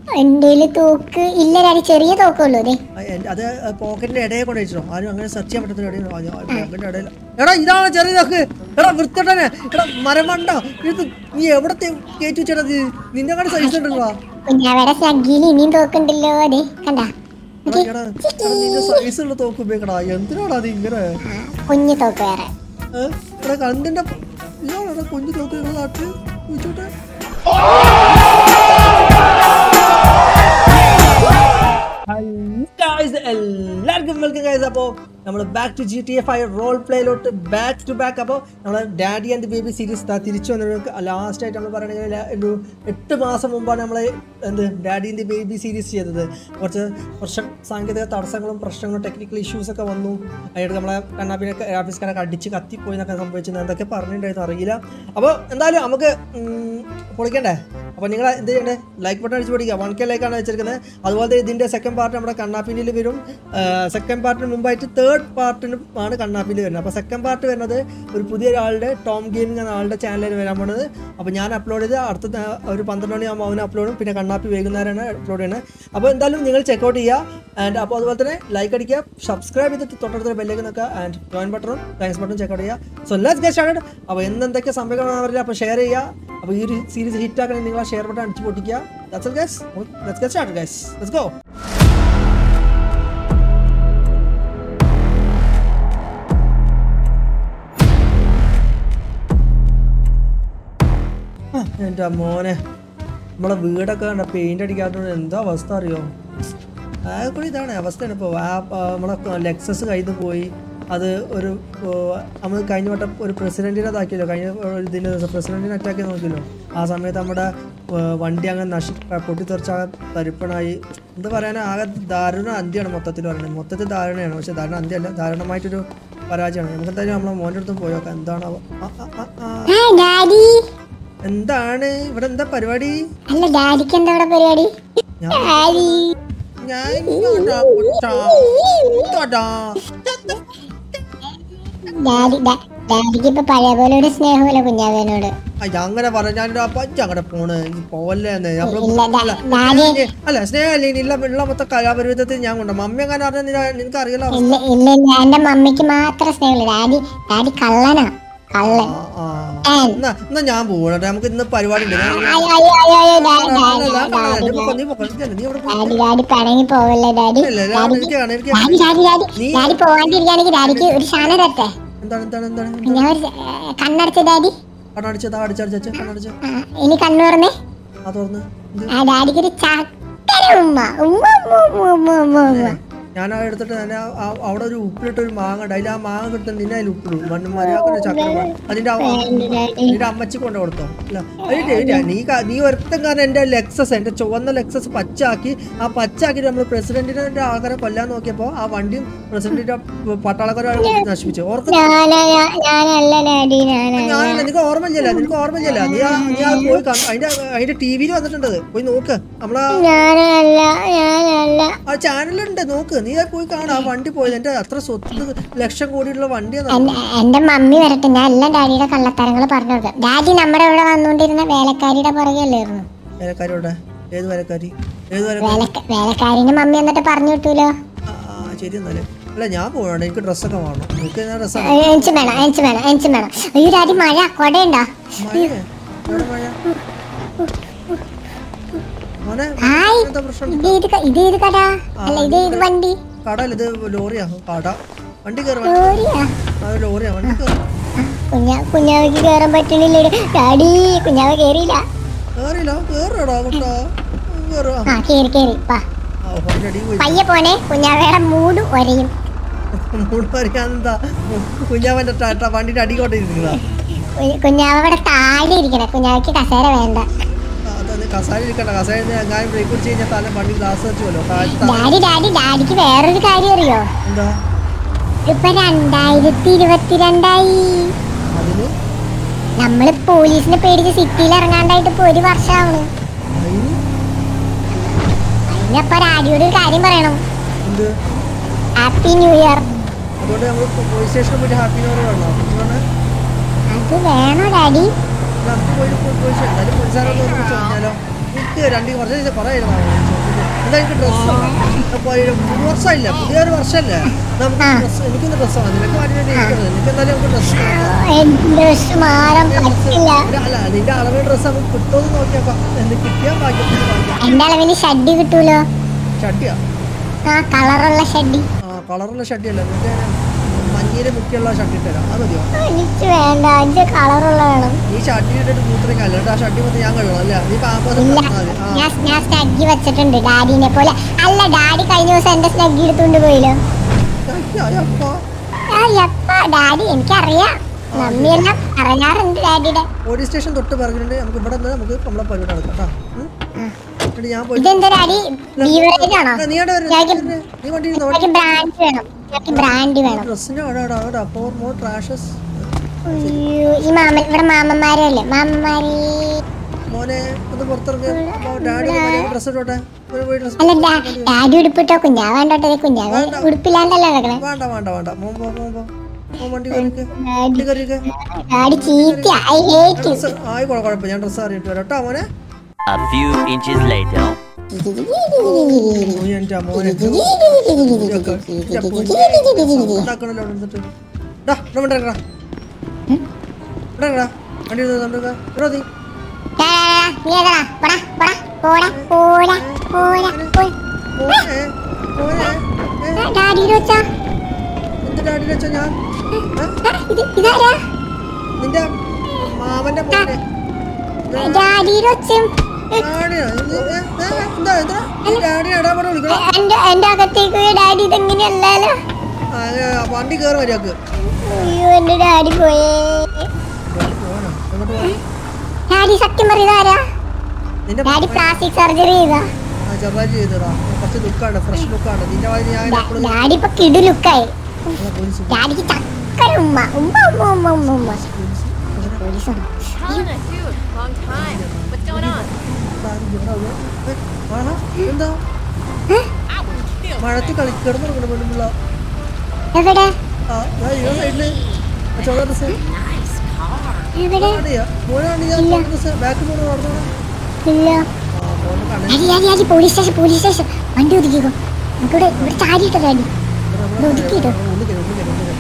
എന്റെ തോക്ക് ഇല്ല ഡാഡി ചെറിയ തോക്കുള്ളൂ അതെ ആ, എന്റെ- അത് പോക്കറ്റിന്റെ ഇടയെ കൊണ്ട് വെച്ചിട്ടോ ആരും അങ്ങനെ സെർച്ച് ചെയ്യാൻ പറ്റുന്ന ഇടയിൽ പോക്കറ്റിന്റെ ഇടയിൽ എടാ ഇതാണ് ചെറിയ നോക്ക് എടാ വൃത്തട്ടനെ എടാ മരമണ്ട ഇത് നീ എവിടത്തെ കയറ്റി വെച്ചത് നിന്നെ കണ്ട് സൈസ് ഉണ്ടല്ലോ കുഞ്ഞാവയുടെ സ്ലഗിയിൽ ഇനിയും തോക്കുണ്ടല്ലോ അതെ കണ്ട എടാ എടാ എടാ, നിന്റെ സൈസ് ഉള്ള തോക്ക് ഉപയോഗിക്കടാ എന്തിനാടാ അത് ഇങ്ങനെ കുഞ്ഞു തോക്ക് വേറെ ഏ? എടാ കണ്ടിന്റെ ഇയാളെടാ കുഞ്ഞു തോക്ക് നിങ്ങളുടെ നാട്ടില് ചോദിച്ചോട്ടെ ഗായ്സ് എല്ലാവർക്കും വെൽക്കം ഗായ്സ് അപ്പോൾ നമ്മൾ back to G T F I role പ്ലേയിലോട്ട് ബാക്ക് ടു ബാക്ക് അപ്പോൾ നമ്മൾ ഡാഡി ആൻഡ് ബേബി സീരീസ് തിരിച്ചു വന്നത് ലാസ്റ്റ് ആയിട്ട് നമ്മൾ പറയുകയാണെങ്കിൽ ഒരു എട്ട് മാസം മുമ്പാണ് നമ്മൾ എന്ത് ഡാഡി ആൻഡ് ബേബി സീരീസ് ചെയ്തത് കുറച്ച് പ്രശ്നം സാങ്കേതിക തടസ്സങ്ങളും പ്രശ്നങ്ങളും ടെക്നിക്കൽ ഇഷ്യൂസ് ഒക്കെ വന്നു അതിനായിട്ട് നമ്മളെ കണ്ണാപ്പിനെ ഗ്രാഫിക്സ്കാരൊക്കെ അടിച്ച് കത്തിപ്പോയി എന്നൊക്കെ സംഭവിച്ചത് എന്തൊക്കെ പറഞ്ഞിട്ടുണ്ടായിരുന്നു അറിയില്ല അപ്പോൾ എന്തായാലും നമുക്ക് ഉം, പൊളിക്കണ്ടേ അപ്പോൾ നിങ്ങൾ എന്ത് ചെയ്യണ്ടേ ലൈക്ക് ബട്ടൺ അടിച്ച് പിടിക്കുക വൺ കെ ലൈക്കാണ് വെച്ചിരിക്കുന്നത് അതുപോലെ തന്നെ ഇതിൻ്റെ സെക്കൻഡ് പാർട്ട് നമ്മുടെ കണ്ണാപ്പിനിൽ വരും സെക്കൻഡ് പാർട്ടിന് മുമ്പായിട്ട് തേർഡ് പാർട്ടിന് ആണ് കണ്ണാപ്പിൽ വരുന്നത് അപ്പോൾ സെക്കൻഡ് പാർട്ട് വരുന്നത് ഒരു പുതിയ ഒരാളുടെ ടോം ഗെയിമിംഗ് എന്ന ആളുടെ ചാനലിൽ വരാൻ പോകുന്നത് അപ്പോൾ ഞാൻ അപ്ലോഡ് ചെയ്ത് അടുത്ത ത- ഒരു പന്ത്രണ്ട് മണിയാകുമ്പോൾ അവന് അപ്ലോഡും പിന്നെ കണ്ണാപ്പി വൈകുന്നേരമാണ് അപ്ലോഡ് ചെയ്യുന്നത് അപ്പോൾ എന്തായാലും നിങ്ങൾ ചെക്കൗട്ട് ചെയ്യുക ആൻഡ് അപ്പോൾ അതുപോലെ തന്നെ ലൈക്ക് അടിക്കുക സബ്സ്ക്രൈബ് ചെയ്തിട്ട് തൊട്ടടുത്ത ബെല്ലേക്ക് നിൽക്കുക ആൻഡ് ജോയിൻ ബട്ടണും താങ്ക്സ് ബട്ടണും ചെക്കൗട്ട് ചെയ്യുക സോ ലെറ്റ്സ് ഗെറ്റ് സ്റ്റാർട്ടഡ് അപ്പോൾ എന്ന് എന്തൊക്കെ സംഭവിക്കണം അറിയില്ല അപ്പോൾ ഷെയർ ചെയ്യുക അപ്പോൾ ഈ ഒരു സീരീസ് ഹിറ്റ് ആക്കണമെങ്കിൽ നിങ്ങൾ ആ ഷെയർ ബട്ടൺ അടിച്ച് പൊട്ടിക്കുക that's guys let's get started guys let's go എൻ്റെ മോനെ നമ്മളെ വീടൊക്കെ കണ്ട പെയിന്റ് അടിക്കാത്തതുകൊണ്ട് എന്താ അവസ്ഥ അറിയോ ആകെ ഇതാണ് അവസ്ഥയാണ് ഇപ്പോൾ നമ്മളെ ലെക്സസ് കയ്യിൽ നിന്ന് പോയി അത് ഒരു ഓ, നമ്മൾ കഴിഞ്ഞ വട്ടം ഒരു പ്രസിഡന്റിനെ ഇതാക്കിയല്ലോ കഴിഞ്ഞ ഒരു ഇതിൻ്റെ ദിവസം പ്രസിഡന്റിനെ അറ്റാക്ക് ചെയ്ത് നോക്കിയല്ലോ ആ സമയത്ത് നമ്മുടെ ഏ, വണ്ടി അങ്ങ് നശി പൊട്ടിത്തെറിച്ച് ആകെ തരിപ്പണായി എന്താ പറയാൻ ആകെ ദാരുണ അന്ത്യമാണ് മൊത്തത്തിൽ പറയുന്നത് മൊത്തത്തിൽ ദാരുണയാണ് പക്ഷെ ദാരുണ അന്ത്യമല്ല ദാരുണമായിട്ടൊരു പരാജയമാണ് നമുക്ക് എന്തായാലും നമ്മളെ മോൻ്റെ അടുത്തും പോയോക്കാം എന്താണ് അവ- ആ, ആ, ആ, ആ. ആ ഡാഡി എന്താണ് ഇവിടെ എന്താ പരിപാടി അല്ല ഡാഡിക്ക് എന്താ ഇവിടെ പരിപാടി ഞാൻ ഡാഡി ഞാൻ ഇങ്ങോട്ടാ കുട്ടാ. ഇങ്ങോട്ടാ. ഡാഡി ഡാ- ഡാഡിക്ക് ഇപ്പൊ പഴയ പോലെ ഒരു സ്നേഹമില്ല കുഞ്ഞാവേനോട് അയ്യ, അങ്ങനെ പറഞ്ഞ ഞാൻ പച്ച അങ്ങടെ പോണ് ഇനി പോവല്ലേ എന്ന്. നമ്മള് ഇല്ല ഡാ- അല്ല, ഡാഡി അല്ല സ്നേഹല്ലേ ഇനി ഇല്ല ഉള്ള മൊത്തം കലാപരിവിധത്തിൽ ഞാൻ കൊണ്ടു മമ്മി അങ്ങനെ പറഞ്ഞാൽ നിനക്ക് അറിയില്ല ഇല്ല ഇല്ല ഇല്ല എന്റെ മമ്മിക്ക് മാത്രം സ്നേഹമില്ല ഡാഡി ഡാഡി കള്ളനാ കള്ളൻ എന്നാ എന്നാ ഞാൻ പോകട്ടെ നമുക്ക് ഇന്ന് പരിപാടി ഉണ്ട് ഞാൻ- അയ്യോ അയ്യോ അയ്യോ അയ്യോ ഡാഡി അല്ല, ഡാഡി അല്ല, അല്ല, ഡാഡി നീ പൊക്കോ, നീ പൊക്കോ. ഇല്ല, നീ ഇവിടെ പോ. ഡാഡി ഡാഡി പണങ്ങി പോവല്ലേ ഡാഡി ഇല്ല, ഇല്ല, ഡാഡി എനിക്ക് കാണാം, എനിക്ക് ഡാഡി ഡാഡി ഡാഡി നീ- ഡാഡി പോവാണ്ടിരിക്കുകയാണെങ്കിൽ ഡാഡിക്ക് ഒരു ഷാന തരട്ടെ എന്താണ് എന്താണ് എന്താണ് ഞാൻ ഒരു ഏ, കണ്ണടച്ച ഡാഡി കണ്ണടിച്ചത് അടിച്ചടിച്ചു കണ്ണടിച്ച് ആ, ഇനി കണ്ണു തുറന്നേ ആ തുറന്ന് എന്ത്? ആ ഡാഡിക്ക് ഒരു ചക്കര ഉമ്മ ഉമ്മ ഉമ്മ ഉമ്മ ഉമ്മ ഉമ്മ ഉമ്മ ഞാൻ ആ എടുത്തിട്ട് തന്നെ ആ- ആ- അവിടെ ഒരു ഉപ്പിലിട്ട് ഒരു മാങ്ങ ഉണ്ട് അതിൽ ആ മാങ്ങ എടുത്ത് നിന്നെ അതിൽ ഉപ്പിടും മണ്ണ് മര്യാദ ചക്കര മാങ്ങ. അതിന്റെ ആ- നിന്റെ അമ്മച്ചി കൊണ്ട് കൊടുത്തോ അല്ല അതിന്റെ ഇല്ല, നീ ക- നീ ഒരുത്തൻ കാരണം എന്റെ ലെക്സസ് എന്റെ ചുവന്ന ലെക്സസ് പച്ചാക്കി ആ പച്ചാക്കി നമ്മൾ പ്രസിഡന്റിന്റെ ആൾക്കാരെ കൊല്ലാൻ നോക്കിയപ്പോ ആ വണ്ടിയും പ്രസിഡന്റിന്റെ പട്ടാളക്കാരെ നശിപ്പിച്ചു ഓർക്ക ഞാനാ ഞാ- ഞാനല്ല ഡാഡി ഞാനല്ല ഞാനല്ല നിനക്ക് ഓർമ്മയില്ല നിനക്ക് ഓർമ്മയില്ല നീ ആ നീ ആ പോയി കണ്ട- അതിന്റെ അതിന്റെ ടി വിയിൽ വന്നിട്ടുണ്ട് അത്. പോയി നോക്ക് നമ്മളാ ഞാനല്ല ഞാനല്ല ആ ചാനലുണ്ട് നോക്ക് നീ അത് പോയി കാണാം ആ വണ്ടി പോയത് എന്റെ അത്ര സ്വത്ത് ലക്ഷം കോടിയുള്ള വണ്ടിയാണ് എന്റെ എന്റെ മമ്മി വരട്ടെ ഞാൻ എല്ലാം ഡാഡിയുടെ കള്ളത്തരങ്ങൾ പറഞ്ഞു കൊടുക്കാം ഡാഡി നമ്മുടെ ഇവിടെ വന്നുകൊണ്ടിരുന്ന വേലക്കാരിയുടെ പുറകെയല്ലായിരുന്നു വേലക്കാരിയോടെ ഏത് വേലക്കാരി ഏത് വേലക്കാരി വേലക്ക വേലക്കാരിനെ മമ്മി എന്നിട്ട് പറഞ്ഞു കിട്ടൂലോ ആ ആ, ശരി എന്നാലേ അല്ല ഞാൻ പോകണം എനിക്ക് ഡ്രസ്സൊക്കെ വേണം എനിക്ക് ഡ്രസ്സാണ് എനിക്ക് വേണം എനിക്ക് വേണം എനിക്ക് വേണം അയ്യോ ഡാഡി മഴ കൊടയുണ്ടോ മഴ എവിടെ മഴ മോനെ ഹായ് എന്താ പ്രശ്നം ഇത് ഏത് ക- ഇത് ഏത് കട അല്ല ഇത് ഏത് വണ്ടി കടല്ല ഇത് ലോറിയാ കട വണ്ടി കയറി ലോറിയാ അത് ലോറിയാ വണ്ടി കയറി കുഞ്ഞാ കുഞ്ഞാവയ്ക്ക് കയറാൻ പറ്റണില്ലേ ഡാഡി കുഞ്ഞാവ കേറിയില്ല കയറിയില്ല കയറടാ കുട്ടാ കയറുക ആ കേറി കേറി വാ ആ വണ്ടി അടി പോയി പയ്യെ പോണേ കുഞ്ഞാവയുടെ മൂട് ഒരയും മൂന്ന് പറയാൻ എന്താ കുഞ്ഞാവന്റെ ട- ട- വണ്ടിന്റെ അടി കൊണ്ടിരിക്കുന്നതാ കു- കുഞ്ഞാവ ഇവിടെ താഴെ ഇരിക്കണേ കുഞ്ഞാവയ്ക്ക് കസേര വേണ്ട അതെ കസാര ഇരിക്കണ്ട കസാര ഞാൻ ബ്രേക്ക് പിടിച്ച് കഴിഞ്ഞാൽ തല വണ്ടി ഗ്ലാസ് വെച്ചുമല്ലോ താഴത്തെ തല- ഡാഡി ഡാഡി ഡാഡിക്ക് വേറൊരു കാര്യം അറിയോ എന്താ ഇപ്പൊ രണ്ടായിരത്തി ഇരുപത്തിരണ്ടായി അതിന് നമ്മള് പോലീസിനെ പേടിച്ച് സിറ്റിയിൽ ഇറങ്ങാണ്ടായിട്ട് ഇപ്പൊ ഒരു വർഷമാവണ് അതിന് അതിനപ്പൊ ഡാഡിയോട് ഒരു കാര്യം പറയണം എന്ത് ഹാപ്പി ന്യൂ ഇയർ അതുകൊണ്ട് നമ്മൾ പോലീസ് സ്റ്റേഷനിൽ പോയിട്ട് ഹാപ്പി ന്യൂ ഇയർ വേണോ എന്താണ് അത് വേണോ ഡാഡി നമുക്ക് പോയി പോലീസ് എന്തായാലും പോലീസുകാരൊന്ന് ഒരുമിച്ച് പറഞ്ഞാലോ എനിക്ക് രണ്ട് കുറച്ച് പറയായിരുന്നു എന്താ എനിക്ക് ഡ്രസ്സ് പുതു വർഷമില്ല പുതിയൊരു വർഷമല്ലേ നമുക്ക് ആ. ഡ്രസ്സ് എനിക്കൊന്ന് ഡ്രസ്സ് ആണ് നിനക്ക് മാറ്റി വേണ്ടി ഇരിക്കുന്നത് നിനക്ക് എന്തായാലും നമുക്ക് ഡ്രസ്സ് ഡ്രസ് മാറാൻ പറ്റില്ല അല്ല നിന്റെ അളവ് ഡ്രസ്സ് നമുക്ക് കിട്ടുമെന്ന് നോക്കിയപ്പോ എന്ത് കിട്ടിയാൽ ഭാഗ്യത്തിന് ഭാഗ്യം എന്റെ അളവിന് ഷഡ്ഡി കിട്ടൂലോ ഷട്ടിയാ ആ കളറുള്ള ഷഡ്ഡി ആ കളറുള്ള ഷട്ടിയല്ല നിന്റെ മഞ്ഞയില് മുക്കിയുള്ള ഷട്ടി ഇട്ടരാം അത് മതിയോ എനിക്ക് വേണ്ട എനിക്ക് കളറുള്ള വേണം നീ ഷട്ടി ഇട്ടിട്ട് മൂത്രയും കല്ല ആ ഷട്ടി മൊത്തം ഞാൻ കഴുകണം അല്ല നീ പാമ്പസ് ഇല്ല മതി ആ ഞാൻ ഞാൻ സ്നഗ്ഗി വെച്ചിട്ടുണ്ട് ഡാഡിനെ പോലെ അല്ല ഡാഡി കഴിഞ്ഞ ദിവസം എന്റെ സ്നഗ്ഗി എടുത്തോണ്ട് പോയില്ലോ അയ്യപ്പോ ആ യപ്പ ഡാഡി എനിക്കറിയാം മമ്മിയെല്ലാം പറയാറുണ്ട് ഡാഡിയുടെ പോലീസ് സ്റ്റേഷൻ തൊട്ട് പറഞ്ഞിട്ടുണ്ട് നമുക്ക് ഇവിടെ നിന്ന് നമുക്ക് നമ്മളെ പരിപാടി നടക്കാം കേട്ടോ ഉം? എന്നിട്ട് ഞാൻ പോയി ഇതെന്താ ഡാഡി ബീവറേജ് ആണോ ആ, നീ അവിടെ വരരുത്. ഞാൻ- നീ വണ്ടി ഇരുന്നോ. എനിക്ക് ബ്രാൻഡ് വേണം എനിക്ക് ബ്രാൻഡ് വേണം ഡ്രസ്സിന്റെ അവിടെ അവിടെ അവിടെ ഫോർ മോർ ട്രാഷസ് അയ്യോ ഈ മാമൻ ഇവിടെ മാമന്മാരല്ലേ മാമന്മാരെ മോനെ ഒന്ന് പുറത്തിറങ്ങി ഡാഡി ഡ്രസ്സ് ഇട്ടോട്ടെ പോയി പോയി ഡ്രസ്സ് അല്ല ഡാ- ഡാഡി ഉടുപ്പിട്ടോ കുഞ്ഞാ വേണ്ടോട്ടെ കുഞ്ഞാവ് ഉടുപ്പില്ലാണ്ടല്ലേ നടക്കണേ വേണ്ട വേണ്ട വേണ്ട മോൻ പോ മോൻ പോ മോൻ വണ്ടി കയറിക്ക് വണ്ടി കയറിക്ക് ഡാഡി ചീത്ത ഐ ഹേറ്റ് ഡ്രസ്സ് ആയി കുഴ- കുഴപ്പം ഞാൻ ഡ്രസ്സ് അറിയിട്ട് വരാം കേട്ടോ മോനെ A few inches later. ഓ, എൻ്റെ മോനെ ഉണ്ടാക്കണല്ലോ അവിടെ നിന്നിട്ട് ഡാ ഇവിടെ വണ്ടി ഇറക്കടാ ഇവിടെ ഇറക്കടാ വണ്ടി ഇരുന്ന് കണ്ടു ഇവിടെ നീ നീ ഏതാ പോടാ പോടാ പോടാ പോടാ പോടാ പോടാ മോനെ മോനെ ഏ, ഡാഡിയുടെ വെച്ചാ എന്ത് ഡാഡിനെ വെച്ചാ ഞാൻ ഏ? ഇത് ഇതാരാ നിന്റെ മാമന്റെ മോനെ ഡാഡിയുടെ ഒച്ചയും ഡാഡിയാ ഇത് ഏ, ഏ, എന്താ എന്താ ഈ ഡാഡി ഇടാപാടെ വിളിക്കണം എന്റെ എന്റെ അകത്തേക്ക് പോയ ഡാഡി ഇതെങ്ങനെയല്ലല്ലോ ആ, ഏ, വണ്ടി കയറി വരികക്ക് അയ്യോ എന്റെ ഡാഡി പോയേ പോകണം എങ്ങോട്ട് പോകണം ഡാഡി സത്യം പറയുന്നതാരാ നിന്റെ ഡാഡി പ്ലാസ്റ്റിക് സർജറി ചെയ്താ ആ ചെറുതായിട്ട് ചെയ്തടാ കുറച്ച് ലുക്കാണ് ഫ്രഷ് ലുക്കാണ് നിന്റെ വായി ഞാൻ ഡാ- എപ്പോഴും ഡാഡി ഇപ്പൊ കിടു ലുക്കായി പോലീസ് ഡാഡിക്ക് ചക്കര ഉമ്മ ഉമ്മ ഉമ്മ ഉമ്മ ഉമ്മ ഉമ്മ പോലീസ് വന്നു. Helena, dude, long time. What's going on? എന്താ മഴത്ത് കളിക്കിടന്നു പെണ്ണുള്ള എവിടെ ആ ഞാൻ ഈ സൈഡില് ചോള ഡ്രസ് എവിടെ മോനാണ് ഡ്രസ് ബാക്ക് പോണ് നടന്നോളാം ഇല്ല ആ മോനെ കണ്ണു daddy daddy daddy police station police station വണ്ടി ഒതുക്കിക്കോ നമുക്കിവിടെ ഇവിടെ ചാരിയിട്ടോ ഡാഡി ഇവിടെ ഒതുക്കിയിട്ടോ ഒന്ന് കയറി ഒന്ന് കയറി ഒന്ന് കയറി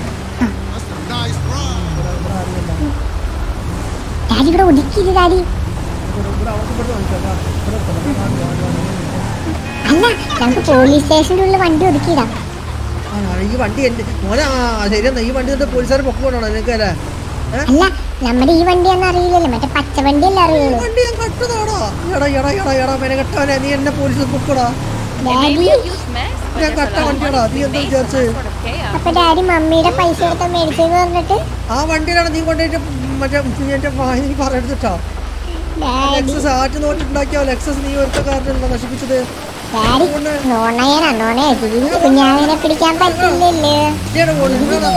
ഡാഡി ഇവിടെ ഒതുക്കിയില്ല ഡാഡി ഇവിടെ ഇവിടെ അവർക്ക് ഇവിടെ വാങ്ങിക്കാം വാ. ഇവിടെ വെക്കണം. വാ, വാ, വാ, വാ, വാ. അല്ല നമുക്ക് പോലീസ് സ്റ്റേഷൻ്റെ ഉള്ളിൽ വണ്ടി ഒതുക്കിയിടാം ആ ഈ വണ്ടി എൻ്റെ മോനെ ആ ശരിയെന്നാ ഈ വണ്ടി എന്നിട്ട് പോലീസുകാർ പൊക്ക് കൊണ്ടാണോ നിനക്ക് അല്ലേ ഏ അല്ല നമ്മുടെ ഈ വണ്ടിയാന്ന് അറിയില്ലല്ലോ മറ്റേ പച്ച വണ്ടിയല്ലേ അറിയുള്ളൂ വണ്ടി ഞാൻ കട്ടതാടാ എടാ എടാ എടാ എടാ മെനെ കെട്ടവനെ നീ എന്നെ പോലീസ് പൊക്കടാ ഡാഡി Use mess? ഞാൻ കട്ട വണ്ടിയാടാ നീ എന്താ വിചാരിച്ച് Sort of chaos. അപ്പൊ ഡാഡി മമ്മിയുടെ പൈസ എടുത്ത മേടിച്ചെന്ന് പറഞ്ഞിട്ട് ആ വണ്ടിയിലാണ് നീ കൊണ്ടുപോയിട്ട് മറ്റേ നീ എന്റെ വായി നീ പറയെടുത്തിട്ടാ ഡാഡി ലെക്സസ് ആറ്റ് നോട്ടുണ്ടാക്കിയോ ലെക്സസ് നീ ഒരുത്ത കാരണല്ലോ നശിപ്പിച്ചത് ഡാഡി നോണയനാ നോണയ കുഞ്ഞാവിനെ പിടിക്കാൻ പറ്റില്ലല്ലേ നീയുടെ മോനെ നീയുടെ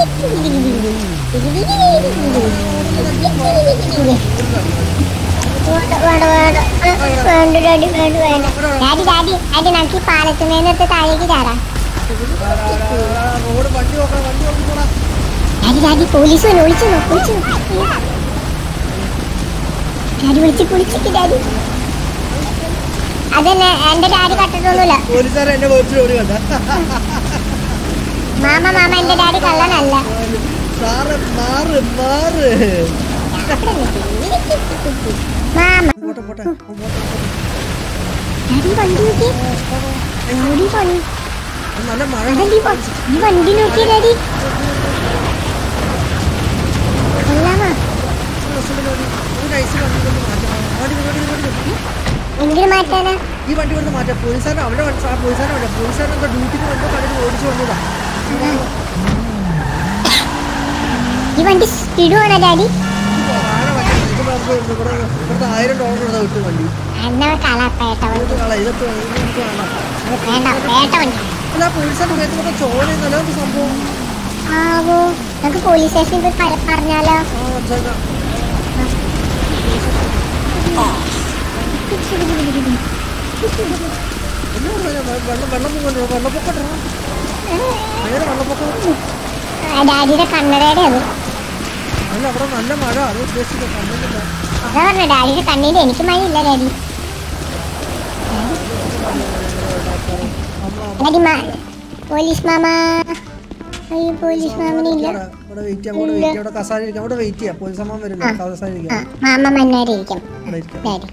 വേണ്ട വേണ്ട വേണ്ട വേണ്ട ഡാഡി വേണ്ട വേണ്ട ഡാഡി ഡാഡി ഡാഡി നമുക്ക് ഈ പാലത്തിൽ നിന്നിട്ട് താഴേക്ക് ചാടാം റോഡ് വണ്ടി നോക്കണം വണ്ടി നോക്കി പോടാ ഡാഡി ഡാഡി പോലീസ് വന്നു വിളിച്ചു വിളിച്ചു ഡാഡി വിളിച്ച് കുളിച്ചിട്ട് ഡാഡി അതന്നെ എന്റെ ഡാഡി കട്ടിട്ടൊന്നുമില്ല പോലീസുകാരെ എന്റെ വീട്ടിൽ ഓടി കണ്ട മാമ മാമ എന്റെ ഡാഡി കള്ളനല്ല സാറ് മാറ് മാറ് മാമ പോട്ടെ പോട്ടെ ഓ, പോട്ടെ, പോട്ടെ. ഡാഡി വണ്ടി നോക്കി ഡാഡി വണ്ടി അത് നല്ല മഴ ഡാഡി വ- ഈ വണ്ടി നോക്കി ഡാഡി കൊള്ളാമാ ഒരു ഐസ് വണ്ടി കൊണ്ട് മാറ്റണം വണ്ടി വണ്ടി വണ്ടി വണ്ടി എങ്കിലും മാറ്റാനാ ഈ വണ്ടി കൊണ്ട് മാറ്റാം പോലീസുകാരൻ അവിടെ വണ്ടി ആ പോലീസുകാരൻ വേണ്ട പോലീസുകാരൻ എന്താ ഡ്യൂട്ടിക്ക് വന്നോ കടയിൽ ഓടിച്ചു വന്നതാ ഈ വണ്ടി സ്പീഡുവാണോ ഡാഡി ആന വണ്ടി ഇത് നമുക്ക് ഇവിടെ ഇവിടുത്തെ ആയിരം ഡോളർ കൊടുത്താ കിട്ടും വണ്ടി എന്നാ കളപ്പേട്ട വണ്ടി ഇതൊക്കെ കള ഇതൊക്കെ ഇതൊക്കെ വേണ്ട വേണ്ട പേട്ട വണ്ടി അല്ല പോലീസുകാരൻ ഉപയോഗിക്കുന്ന ചോരയെന്നല്ല എന്ത് സംഭവം ആവോ നമുക്ക് പോലീസ് സ്റ്റേഷനിൽ പോയി പറ- പറഞ്ഞാലോ ആ മനസ്സിലാക്കാം എന്നോട് പറഞ്ഞാ വെ- വെള്ളം വെള്ളം പോകുന്നുണ്ടോ വെള്ളപ്പൊക്കട്ടോ നേരെ വെള്ളപ്പൊക്കം ആ, ഡാഡിയുടെ കണ്ണടയുടെ അത് അല്ല അവിടെ നല്ല മഴ അത് ഉദ്ദേശിക്കുന്നത് കണ്ടില്ല അതാ പറഞ്ഞ ഡാഡിയുടെ കണ്ണീര് എനിക്ക് മഴയില്ല ഡാഡി ഡാഡി മാ പോലീസ് മാമ അയ്യോ പോലീസ് മാമനില്ല ഇവിടെ ഇവിടെ വെയിറ്റ് ചെയ്യാം ഇവിടെ വെയിറ്റ് ചെയ്യാം ഇവിടെ കസാര ഇരിക്കാം ഇവിടെ വെയിറ്റ് ചെയ്യാം പോലീസ് അമ്മ വരുന്നു കസാര ആ ഇരിക്കാം മാമ മന്നാരിരിക്കും ഇവിടെ ഇരിക്കാം ഡാഡി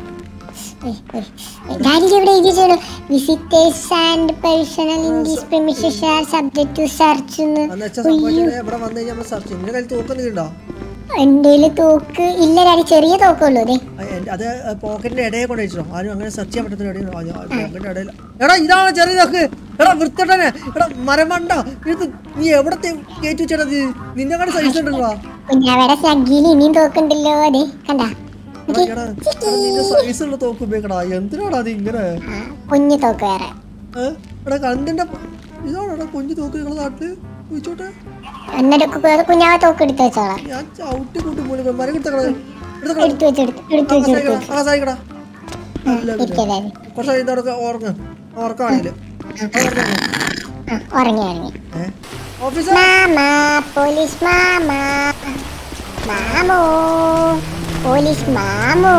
ഡാഡി ഇവിടെ എഴുതിച്ചോളൂ visitors and personnel in these premises are subject to search അന്ന് വെച്ചാൽ സംഭവിച്ചത് ഇവിടെ വന്നു കഴിഞ്ഞാൽ നമ്മൾ സെർച്ച് ചെയ്യും നിന്റെ കയ്യിൽ തോക്കുന്നുണ്ടോ എൻ്റെ തോക്ക് ഇല്ല ഡാഡി ചെറിയ തോക്കുള്ളൂ അതെ അത് പോക്കറ്റിന്റെ ഇടയെ കൊണ്ട് വെച്ചോ ആരും അങ്ങനെ സെർച്ച് ചെയ്യാൻ പറ്റുന്ന ഇടയിൽ പോക്കറ്റിന്റെ ഇടയിൽ എടാ ഇതാണ് ചെറിയ തോക്ക് എടാ വൃത്തട്ടനെ എടാ മരമണ്ട ഇത് നീ എവിടത്തെ കയറ്റി വെച്ചത് നിന്നെ കണ്ട് സൈസ് ഉണ്ടല്ലോ കുഞ്ഞാവയുടെ സ്നഗ്ഗിയിൽ ഇനിയും തോക്കുണ്ടല്ലോ അതെ കണ്ട എടാ, എടാ, എടാ, നിന്റെ സൈസ് ഉള്ള തോക്ക് ഉപയോഗിക്കടാ എന്തിനാടാ അത് ഇങ്ങനെ കുഞ്ഞു തോക്ക് വേറെ ഏ? എടാ കണ്ടിന്റെ ഇതാണോടാ കുഞ്ഞു തോക്ക് നിങ്ങളെ നാട്ടില് ചോദിച്ചോട്ടെ എന്നിട്ട് കു- കുഞ്ഞാവ തോക്ക് എടുത്ത് വെച്ചോളാം ഞാൻ ചവിട്ടി കൂട്ടി പോലെ മരം എടുത്തക്കളെ എടുത്തക്കളെ എടുത്ത് വെച്ച് എടുത്ത് എടുത്ത് വെച്ച് എടുത്ത് വെച്ച് ആസായിക്കടാ നല്ല ഇരിക്കുക ഡാഡി കുറച്ച് കഴിയുന്നവർക്ക് ഉറങ്ങ് ഉറക്കാണെങ്കില് ആ ഉറങ്ങി ഉറങ്ങി ഏ ഓഫീസർ മാമ പോലീസ് മാമ മാമോ പോലീസ് മാമോ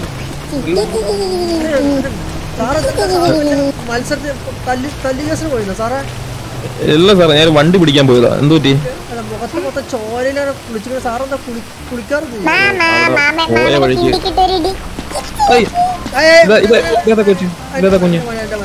സാറ് മത്സരത്തിൽ തല്ലി തല്ലി കേസിന് പോയിരുന്നു സാറേ ഇല്ല സാറേ ഞാൻ വണ്ടി പിടിക്കാൻ പോയതാ എന്തു പറ്റി അല്ല മുഖത്ത് മൊത്തം ചോരയിലാണ് കുളിച്ചിട്ട് സാറെന്താ കുളി കുളിക്കാറില്ല മാമ മാമ പോയ മാമ വഴിക്ക്. കിട്ടിക്കിട്ടൊരു ഇടി ഏയ്, ഇതാ ഇത് ഇതേതാ കൊച്ചു ഇതേതാ കുഞ്ഞ്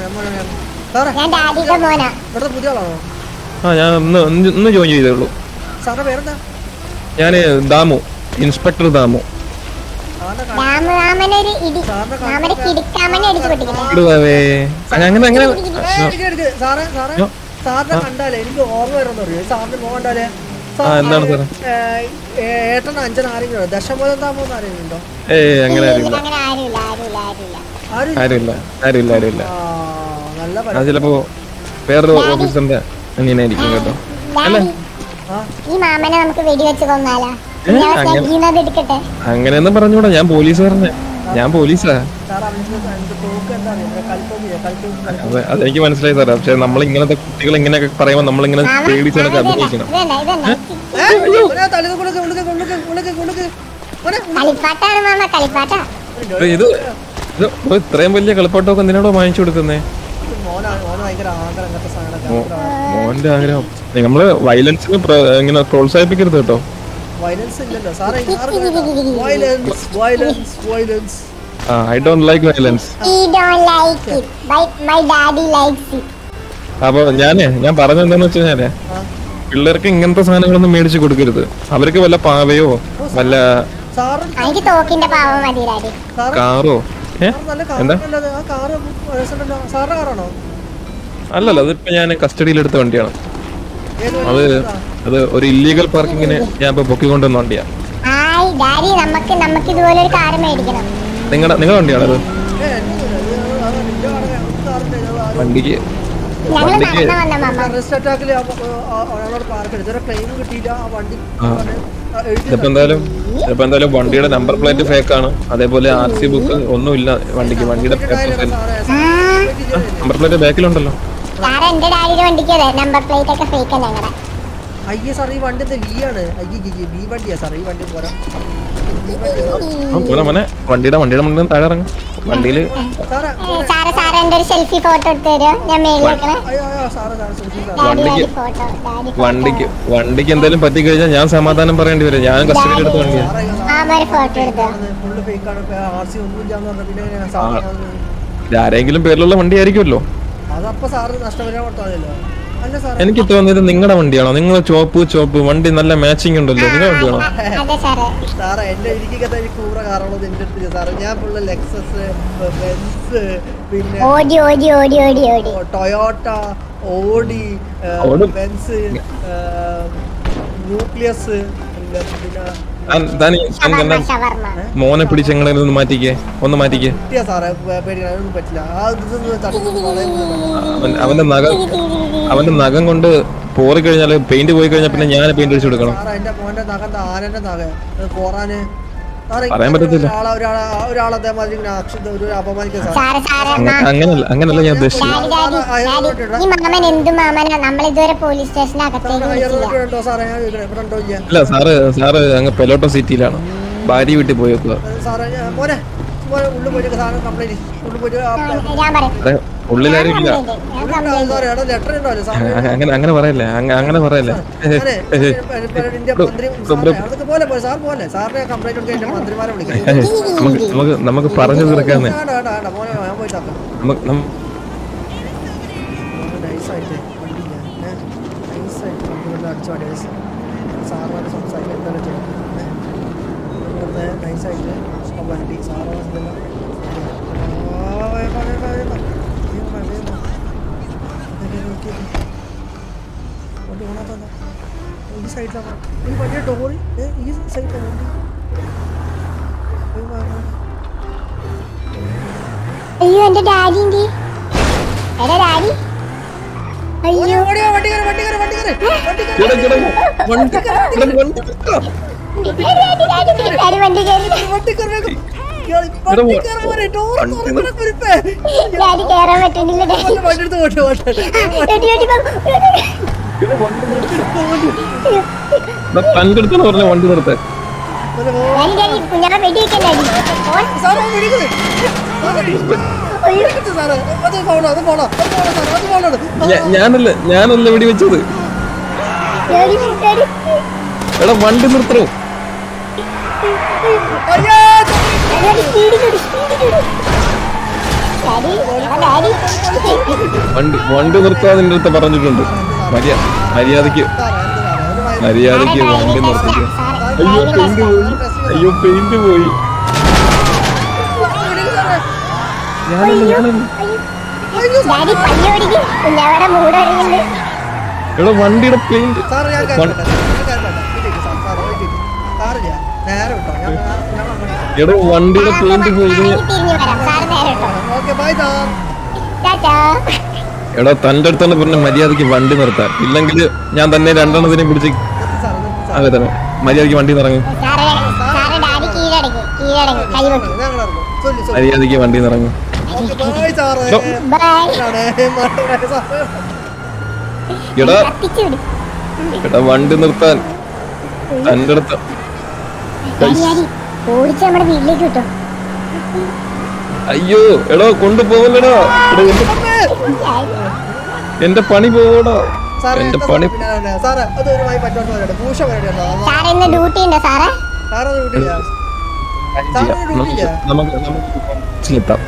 സാറേ ഞാൻ ഡാഡിയുടെ മോനാ ഇവിടുത്തെ പുതിയ ആളാണോ ആ ഞാൻ ഒന്ന് ഒന്ന് ഒന്ന് ജോയിൻ ചെയ്തേ ഉള്ളൂ സാറിന്റെ പേരെന്താ ഞാൻ ദാമു ഇൻസ്പെക്ടർ ദാമു സാറിന്റെ ക- രാമ രാമനൊരു ഇടി സാറിന്റെ മാമനെ കിടക്കാമനെ അടിച്ചു പൊട്ടിക്കട്ടെ ഇടുവാവേ അങ്ങനെ അങ്ങനെ അങ്ങനെ ഏയ്, ഇരിക്ക്, ഇരിക്ക്. സാറേ സാറേ യ്യോ. സാറിനെ കണ്ടാലേ എനിക്ക് ഓർമ്മ വരുമെന്ന് അറിയോ സാറിന്റെ മുഖം കണ്ടാലേ ആ, എന്താണ് സാറേ? ഏട്ടൻ അഞ്ചൻ ആരെങ്കിലും ദശമൂലം താമോന്ന് ആരെങ്കിലും ഏയ് അങ്ങനെ ആരുമില്ല അങ്ങനെ ആരുമില്ല ആരുമില്ല ആരുമില്ല ആരും ആരുമില്ല ആരുമില്ല ആരുമില്ല ആ, നല്ല അത് പരി- ചിലപ്പോ വേറൊരു ഓഫീസറിന്റെ അനിയനായിരിക്കും കേട്ടോ ഡാഡി ആ, ഈ മാമനെ നമുക്ക് വെടിവെച്ച് കൊന്നാലാ ഏ, ഞാൻ അങ്ങനെ- സ്നഗ്ഗീന്നത് എടുക്കട്ടെ അങ്ങനെയൊന്നും പറഞ്ഞൂടാ ഞാൻ പോലീസുകാരനെ ഞാൻ പോലീസാ സാർ അവന്റെ അവന്റെ തോക്ക് എന്താ അറിയോ കളിത്തോക്കില്ലേ കളിത്തോക്ക് അതെ അതെനിക്ക് മനസ്സിലായി സാറേ പക്ഷെ നമ്മൾ ഇങ്ങനത്തെ കുട്ടികൾ ഇങ്ങനെയൊക്കെ പറയുമ്പോൾ നമ്മളിങ്ങനെ മാമ പേടിച്ച് കണക്ക് ഇതല്ല, അഭിനയിക്കണം ഇതല്ല ഇതല്ല തലത് കൊടുക്ക് കൊടുക്ക് കൊടുക്ക് കൊടുക്ക് കൊടുക്ക് മോനെ, കളിപ്പാട്ടാണ് മാമ കളിപ്പാട്ടാ ഇത് ഇത് ഇത് ഓ, ഇത്രയും വലിയ കളിപ്പാട്ടമൊക്കെ എന്തിനാണോ വാങ്ങിച്ചു കൊടുക്കുന്നേ മോനാണ് മോന് ഭയങ്കര ആഗ്രഹം അങ്ങനത്തെ സാധനമൊക്കെ മോ- മോന്റെ ആഗ്രഹം നമ്മള് വയലൻസിന് ഇങ്ങനെ പ്രോത്സാഹിപ്പിക്കരുത് കേട്ടോ വയലൻസ് ഇല്ലല്ലോ സാറേ വയലൻസ് വയലൻസ് വയലൻസ് ആ I don't like violence He don't like it, but my daddy likes it. അപ്പൊ ഞാനേ ഞാൻ പറഞ്ഞ എന്താന്ന് വെച്ച് കഴിഞ്ഞാലേ പിള്ളേർക്ക് ഇങ്ങനത്തെ സാധനങ്ങളൊന്നും മേടിച്ചു കൊടുക്കരുത് അവർക്ക് വല്ല പാവയോ വല്ല സാറ് എനിക്ക് തോക്കിന്റെ പാവം മതി ഡാഡി സാറ് കാറോ ഏ നല്ല എന്താ കാറല്ലോ ആ കാറ് രസമുണ്ടല്ലോ സാറിന്റെ കാറാണോ അല്ലല്ല അതിപ്പോ ഞാൻ കസ്റ്റഡിയിൽ എടുത്ത വണ്ടിയാണ് ഏത് അത് അത് ഒരു ഇല്ലീഗൽ പാർക്കിങ്ങിന് ഞാൻ ഇപ്പൊ പൊക്കിക്കൊണ്ടുവന്ന വണ്ടിയാ ഹായ് ഡാഡി നമുക്ക് നമുക്ക് ഇതുപോലെ ഒരു കാറ് മേടിക്കണം നിങ്ങളുടെ നിങ്ങളുടെ വണ്ടിയാണത് ഏ, എന്നൊന്നുമില്ല. ഇത് അത് നിന്റെ കാറ് കാറിന്റെ ഇത് ആരും വണ്ടിക്ക് ഞങ്ങൾ വണ്ടിക്ക് നടന്നു വന്ന മാമ ടെററിസ്റ്റ് അറ്റാക്കിൽ ഒരാളോട് പാർക്ക് ഇതുവരെ ക്ലെയിം കിട്ടിയില്ല ആ വണ്ടി ആ. ആ, എഴുതി ഇതിപ്പോ എന്തായാലും ഇതിപ്പോ എന്തായാലും വണ്ടിയുടെ നമ്പർ പ്ലേറ്റ് ഫേക്ക് ആണ് അതേപോലെ ആർ സി ബുക്ക് ഒന്നുമില്ല വണ്ടിക്ക് വണ്ടിയുടെ കാര്യം സാറേ ആ നമ്പർ പ്ലേറ്റ് ബാക്കിലുണ്ടല്ലോ സാറ് എന്റെ ഡാഡിയുടെ വണ്ടിക്ക് അതെ നമ്പർ പ്ലേറ്റ് ഒക്കെ ഫേക്ക് ഞങ്ങളുടെ അയ്യേ സാർ ഈ വണ്ടി എന്താ വി ആണ് അയ്യേ ബി വണ്ടിയാ സാർ ഈ വണ്ടി പോരാ ആ, പോരാ മോനെ വണ്ടിയുടെ വണ്ടിയുടെ മുന്നിൽ താഴെ ഇറങ്ങും വണ്ടിയില് സാറേ സാറ് സാറ് എന്റെ ഒരു സെൽഫി ഫോട്ടോ എടുത്ത് തരുമോ ഞാൻ മേളിൽ വെക്കണേ അയ്യോ അയ്യോ സാറേ സാറേ ശ്രദ്ധിച്ചു സാർ ഡാഡി വണ്ടിക്ക് ഡാഡി ഫോട്ടോ ഡാഡി വണ്ടിക്ക് വണ്ടിക്ക് എന്തെങ്കിലും പറ്റിക്കഴിഞ്ഞാൽ ഞാൻ സമാധാനം പറയേണ്ടി വരും ഞാൻ കസ്റ്റഡിയിൽ എടുത്ത വണ്ടിയാണ് സാറേ മാമ ഒരു ഫോട്ടോ എടുത്തോ ഫുള്ള് ഫേക്ക് ആണ് ആർ സി ഒന്നും ഇല്ലാന്ന് പറഞ്ഞ പിന്നെ എങ്ങനെയാ സാർ ഇത് ആരെങ്കിലും പേരിലുള്ള വണ്ടി ആയിരിക്കുമല്ലോ അതപ്പോ സാറ് നഷ്ടപരിഹാരം കൊടുത്താൽ അല്ല സാറേ എനിക്ക് തോന്നിയത് നിങ്ങളുടെ വണ്ടിയാണോ നിങ്ങൾ ചോപ്പ് ചോപ്പ് വണ്ടി നല്ല മാച്ചിങ് ഉണ്ടല്ലോ നിങ്ങളുടെ വണ്ടിയാണോ അതെ സാറേ സാറേ എന്റെ എനിക്കൊക്കെ എനിക്ക് കൂറ കാറുള്ളത് എന്റെ അടുത്ത് സാറേ ഞാൻ ഫുള്ള് ലെക്സസ് ബെൻസ് പിന്നെ ഓടി ഓടി ഓടി ഓടി ഓടി ടൊയോട്ട ഓഡി ഓടും. ബെൻസ് ന്യൂക്ലിയസ് പിന്നെ താൻ- താൻ ഈ- താൻ ഷവർമ്മ എന്താ ഷവർമ്മ മോനെ പിടിച്ച് എങ്ങനെ ഒന്ന് മാറ്റിക്കേ ഒന്ന് മാറ്റിക്കേ കിട്ടിയ സാറേ പേ- പേടിക്കാൻ അതൊന്നും പറ്റില്ല ആ ഇതൊന്നും തട്ടുന്നത് വളരെ അവൻ അവന്റെ നഖം അവന്റെ നഖം കൊണ്ട് പോറി കഴിഞ്ഞാല് പെയിന്റ് പോയി കഴിഞ്ഞാൽ പിന്നെ ഞാൻ പെയിന്റ് അടിച്ചു കൊടുക്കണം സാറേ എന്റെ മോന്റെ നഖം ദാ ആനന്റെ നഖം അത് കോറാന് സാറേ പറയാൻ പറ്റത്തില്ല. ഒരാളെ ഒരാളെ ഒരാളെ അതേമാതിരി ഇങ്ങനെ അക്ഷ- ഒരു അപമാനിക്കുക സാർ സാറ് സാറ് അങ്ങ- അങ്ങനല്ല അങ്ങനല്ല ഞാൻ ഉദ്ദേശിച്ചത് ഡാഡി ഡാഡി ഡാഡി ഈ മാമൻ എന്ത് മാമനാ നമ്മൾ ഇതുവരെ പോലീസ് സ്റ്റേഷന് അകത്തേക്ക് വിളിച്ചില്ല ഉണ്ടോ സാറേ ഞാൻ ചോദിക്കട്ടെ, ഇവിടെ ഉണ്ടോ ഇല്ല ഇല്ല സാറ് സാറ് അങ്ങ് പെലോട്ടോ സിറ്റിയിലാണ് ഭാര്യ വീട്ടിൽ പോയി വെക്കുക സാറേ ഞാൻ- മോനെ മോനെ ഉള്ളിൽ പോയിട്ട് സാധനം കംപ്ലൈന്റ് ഉള്ളിൽ പോയിട്ട് ആ, ഞാൻ പറയാം അതെ ഉള്ളിലാരും ഇല്ല ഞാൻ കംപ്ലൈന്റ് സോറി അവിടെ ലെറ്റർ ഉണ്ടാവില്ല അ- സാധനം അങ്ങനെ അങ്ങനെ പറയല്ലേ അങ്ങ- അങ്ങനെ പറയല്ലേ ഞാനേ, ഇതിന്റെ മന്ത്രി സാറേ, അവിടേക്ക് പോലെ പോലെ സാർ പോലെ സാറിനെ കംപ്ലൈന്റ് കൊടുക്കാൻ എന്റെ മന്ത്രിമാരെ വിളിക്കാം നമുക്ക് നമുക്ക് നമുക്ക് പറഞ്ഞു തീർക്കാന്ന് വേണ്ട വേണ്ട വേണ്ട മോനെ ഞാൻ പോയിട്ട് ആക്കാം നമുക്ക് നം- നൈസായിട്ട് വണ്ടി ഞാൻ നൈസായിട്ട് വണ്ടി കൊണ്ട് അടിച്ചു പാടി സാറിനോട് സംസാരിക്കാൻ എന്തായാലും ചെയ്യണം ഇവിടുത്തെ നൈസായിട്ട് ആ വണ്ടി സാറ് ഇതെല്ലാം ആ, വേഗം, വേഗം, വേഗം. വേഗം വാ, വേഗം വാ. ഇതൊക്കെ നോക്കി. വണ്ടി ഓണാക്കാ ഈ സൈഡിലാണ് ഈ വണ്ടിയുടെ ഡോറ് ഈ സൈഡിലാണ് വണ്ടി വേഗം വാ, വേഗം വാ. അയ്യോ എന്റെ ഡാഡി എന്തി എടാ ഡാഡി അയ്യോ ഓടിയോ, ഓടിയോ, വണ്ടി കയറി വണ്ടി കയറി വണ്ടി കയറി വണ്ടി കയറി എടാ, എടാ, വണ്ടി എടാ, വണ്ടി നിർത്താ. ഡാഡി ഡാഡി ഡാഡി വണ്ടി കയറി വണ്ടി കയറി വേഗം. ഇയാള് വണ്ടി കയറി പോരെ, ഡോറ് തുറക്കണ കുരുപ്പേ. ഡാഡി കയറാൻ പറ്റുന്നില്ല ഡാഡി വണ്ടി വണ്ടി എടുത്ത് പോട്ടെ, പോട്ടെ. ഡാഡി ഡാഡി പോ. എടാ, തന്റെ അടുത്താണ് പറഞ്ഞ വണ്ടി നിർത്താൻ ഒരു പോ. ഡാഡി ഡാഡി കുഞ്ഞാ വെടി വെക്കാൻ ഡാഡി ഓൻ സാറേ, ഒന്ന് വിളിക്കുന്നത്. സാറേ, വിളിക്കുന്നത് സാറേ. അത് പോണോ, അത് പോണോ, അത് പോണോ സാറേ, അത് പോണോ. ഞാ- ഞാനല്ല ഞാനല്ല വെടി വെച്ചത് ഡാഡി ഡാഡി എടാ വണ്ടി നിർത്തണോ അയ്യേ, ഡാഡി സ്പീഡിൽ വിട് സ്പീഡിൽ വിട് ഡാഡി ആ ഡാഡി വണ്ടി വണ്ടി നിർത്താൻ നിന്റെ അടുത്ത് പറഞ്ഞിട്ടുണ്ട് മര്യാദ മര്യാദക്ക് മര്യാദക്ക് വണ്ടി നിർത്തിക്കുക അയ്യോ പെയിന്റ് പോയി അയ്യോ പെയിന്റ് പോയി ഞാനല്ല ഞാനല്ല ഡാഡി പയ്യ ഓടിക്കും കുഞ്ഞാവയുടെ മൂട് അറിയുന്നുണ്ട് എടാ വണ്ടിയുടെ പെയിന്റ് സാറേ, ഞാൻ കാര്യം പറയാം. ഞാൻ കാര്യം പറയാം. ഇരിക്ക് സാർ, സാറേ, ഇരിക്ക്. സാറില്ല, നേരെ വിട്ടോ. ഞാൻ ഞാൻ അങ്ങോട്ട് എടാ വണ്ടിയുടെ പെയിന്റ് പോയി ഇത് തിരിഞ്ഞു വരാം സാറ് നേരെ കേട്ടോ ഓക്കെ ബൈ സാർ ടാറ്റാ എടാ തന്റെ അടുത്താണ് പറഞ്ഞ മര്യാദക്ക് വണ്ടി നിർത്താൻ ഇല്ലെങ്കിൽ ഞാൻ തന്നെ രണ്ടെണ്ണത്തിനെ പിടിച്ച് നിർത്ത് സാർ നിർത്ത് സാർ അതെ തന്നെ മര്യാദക്ക് വണ്ടി നിറങ്ങും സാറേ സാറ് ഡാഡി കീഴടങ്ങി കീഴടങ്ങി കൈ വെക്കും ഞങ്ങൾ ഇറങ്ങും ചൊല്ലി ചൊല്ലി മര്യാദക്ക് വണ്ടി നിറങ്ങും ഓക്കെ ബൈ സാറേ ഡോ. ബൈ ആണേ, മറന്നേ സാറേ. എടാ കത്തിച്ചു വിടും എടാ വണ്ടി നിർത്താൻ തന്റെ അടുത്ത് ഡാഡി ഡാഡി ഓടിച്ച് നമ്മുടെ വീട്ടിലേക്ക് കിട്ടും അയ്യോ എടോ കൊണ്ടുപോകലടാ എടാ, എന്റെ- എന്റെ പണി പോവടാ സാറേ എന്റെ എന്താ പണി സാറേ പിന്നെ സാറേ അത് ഒരുമായി പറ്റോണ്ട് പറയട്ടെ ഭൂഷ പറയട്ടെ സാറേ ഇന്ന് ഡ്യൂട്ടി ഉണ്ട് സാറേ സാറേ അത് വിട്ടില്ല സാറിന് നമുക്ക് ഡ്യൂട്ടിയില്ല നമുക്ക് നമുക്ക് എത്താം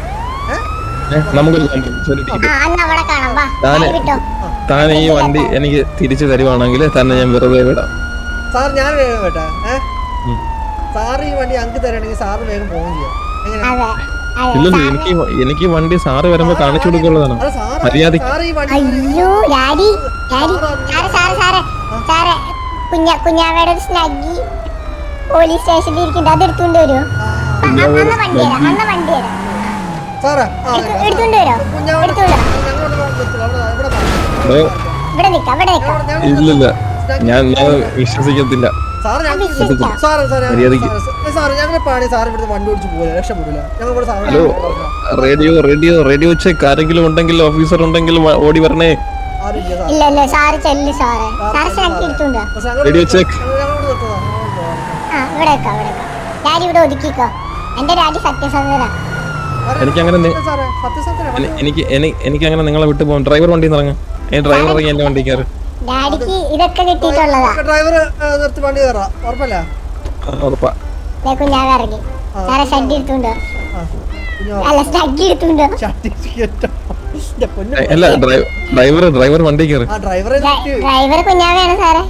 ഏ, നമുക്കൊരു കോംപ്രമൈസിന് ആ അന്ന് അവിടെ കാണാം വാ ഞാന് ഡാഡി വിട്ടോ താൻ ഈ വണ്ടി എനിക്ക് തിരിച്ചു തരുവാണെങ്കിൽ തന്നെ ഞാൻ വെറുതെ വിടാം സാർ ഞാൻ വേഗം വേട്ടെ ഏഹ് ഉം. സാറ് ഈ വണ്ടി അങ്ങ് തരണമെങ്കിൽ സാറ് വേഗം പോകുകയും ചെയ്യാം എങ്ങനെ അതെ അതെ ഇല്ലല്ലോ എനിക്ക് ഈ- എനിക്ക് ഈ വണ്ടി സാറ് വരുമ്പോ കാണിച്ചു കൊടുക്കുള്ളതാണ് അത് സാറ് മര്യാദക്ക് സാറ് ഈ വണ്ടി അയ്യോ ഡാഡി ഡാഡി സാറേ സാറേ സാറേ സാറേ കുഞ്ഞ കുഞ്ഞാവയുടെ ഒരു സ്നഗ്ഗി പോലീസ് സ്റ്റേഷനിൽ ഇരിക്കുന്നുണ്ട് അത് എടുത്തുകൊണ്ട് വരുമോ അന്ന വണ്ടി തരാം അന്ന വണ്ടി തരാം സാറേ ആ അതെ. എടുത്ത് എടുത്തുകൊണ്ട് വരുമോ കുഞ്ഞാവോട് എടുത്തുകൊണ്ട് വരാം ഞങ്ങളോട് നിർത്തില്ല അവിടെ ഇവിടെ വാ. എടോ, ഇവിടെ നിൽക്കാം ഇവിടെ നിൽക്കാം ഞങ്ങൾ- ഇല്ലില്ല ഞാൻ ഞാൻ വിശ്വസിക്കത്തില്ല സാറ് ഞങ്ങൾ വിശ്വസിക്കാം. സാറ് സാറേ മര്യാദയ്ക്ക്. സാറ് സാറ് ഞങ്ങൾ പാടി സാറ് ഇവിടുന്ന് വണ്ടി ഓടിച്ച് പോകില്ല രക്ഷപ്പെടില്ല ഞങ്ങൾ ഇവിടെ sir hello radio radio radio check ആരെങ്കിലും ഉണ്ടെങ്കിൽ ഓഫീസർ ഉണ്ടെങ്കിൽ വ- ഓടി വരണേ ആരുമില്ല സാർ ഇല്ല ഇല്ല സാറ് ചെല്ലു സാറേ സാറ് സ്നഗ്ഗി എടുത്തുകൊണ്ട് വാ. പക്ഷെ ഞങ്ങൾ റേഡിയോ ചെക്ക് ഞങ്ങളോട് നിർത്തതാ ഞങ്ങളോട് പോവാം. ആ ഇവിടെ വെക്കാം ഇവിടെ വെക്കാം ഡാഡി ഇവിടെ ഒതുക്കിക്കോ എന്റെ ഡാഡി സത്യസന്ധന സാറേ, എനിക്കങ്ങനെ നി- സാറേ സത്യസന്ധന എനി- എനിക്ക് എനി- എനിക്ക് അങ്ങനെ നിങ്ങളെ വിട്ടു പോകും ഡ്രൈവർ വണ്ടി ഇറങ്ങും ഏ ഡ്രൈവർ ഇറങ്ങി എന്റെ വണ്ടി കയറി ഡാഡിക്ക് ഇതൊക്കെ കിട്ടിയിട്ടുള്ളതാ ഡ്രൈവർ നിർത്തി വണ്ടി കയറാം ഉറപ്പല്ല ഉറപ്പാ ദേ കുഞ്ഞാവ ഇറങ്ങി സാറേ ഷഡ്ഡി എടുത്തുകൊണ്ട് വാ. ആ കുഞ്ഞു അല്ല സ്നഗ്ഗി എടുത്തുകൊണ്ട് വാ. certificate. എന്റെ പൊന്നു ഏ, അല്ല ഡ്രൈവർ ഡ്രൈവർ ഡ്രൈവർ വണ്ടി കയറി ആ ഡ്രൈവറെ ഡ്രൈ- ഡ്രൈവർ കുഞ്ഞാവയാണ് സാറേ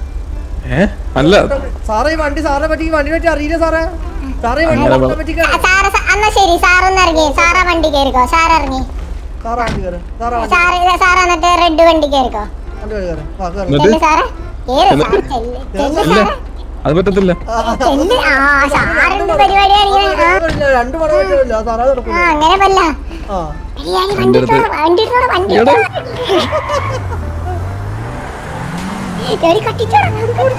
ഏ അല്ല സാറേ ഈ വണ്ടി സാറിനെ പറ്റി ഈ വണ്ടിനെ പറ്റി അറിയില്ല സാറേ സാറേ ഈ വണ്ടി അങ്ങനെ സാറിനെ പറ്റി ആ, സാറ് സ- എന്നാ ശരി സാറൊന്ന് ഇറങ്ങി സാറാ വണ്ടി കയറിക്കോ സാർ ഇറങ്ങി സാറാ വണ്ടി കയറി സാറാ വണ്ടി സാറ് ഇത് സാർ എന്നിട്ട് റെഡ് വണ്ടി കയറിക്കോ വണ്ടി കയറി ആ കയറി എന്നിട്ട് ചെല്ല് സാറേ കേറ് സാർ ചെല്ല് ചെല്ല് ഇല്ല സാറേ അത് പറ്റത്തില്ല ചെല്ല് ആ സാറിന്റെ പരിപാടിയാണ് ഇങ്ങനെ ആ ഇല്ല, രണ്ട് പടം പറ്റില്ല സാറേ അത് ആ നടക്കൂല അങ്ങനെ പല്ല ആ ഡാഡി വണ്ടി എടുത്തോളാം വണ്ടി എടുത്തോളാം വണ്ടി എടുത്തോളാം ഡാഡി കട്ടിച്ചോളാം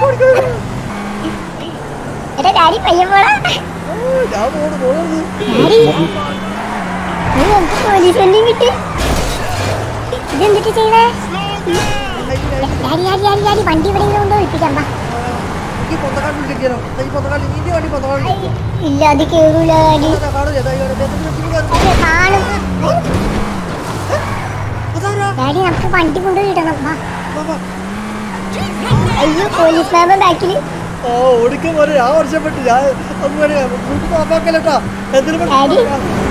എടാ ഡാഡി പയ്യൻ പോടാ ഞാൻ പോണു പോണത് ഡാഡി നീ നമുക്ക് പോലീസ് വണ്ടിയും കിട്ടി ഇതെന്തിട്ട് ചെയ്തേ ഡാഡി ഡാഡി ഡാഡി ഡാഡി വണ്ടി ഇവിടെ കൊണ്ടോ ഒഴിപ്പിക്കാം വാ നോക്കി പൊന്തക്കാട്ടിലേക്കാലോ ഈ പൊന്തക്കാട്ടിൽ നിന്റെ വണ്ടി പൊന്തക്കാട്ടിൽ ഇല്ല അത് കേറൂല ഡാഡി കാണില്ല അതെ, കാണും ഡാഡി നമുക്ക് വണ്ടി കൊണ്ടുപോയിടണം വാ അയ്യോ പോലീസ് മാമ ബാക്കിൽ ഓ ഒടുക്കം പോലെ ഞാൻ വർഷപ്പെട്ടു ഞാൻ ഒന്നും നോക്കാക്കല്ലേട്ടാ എന്തിനു ഡാഡി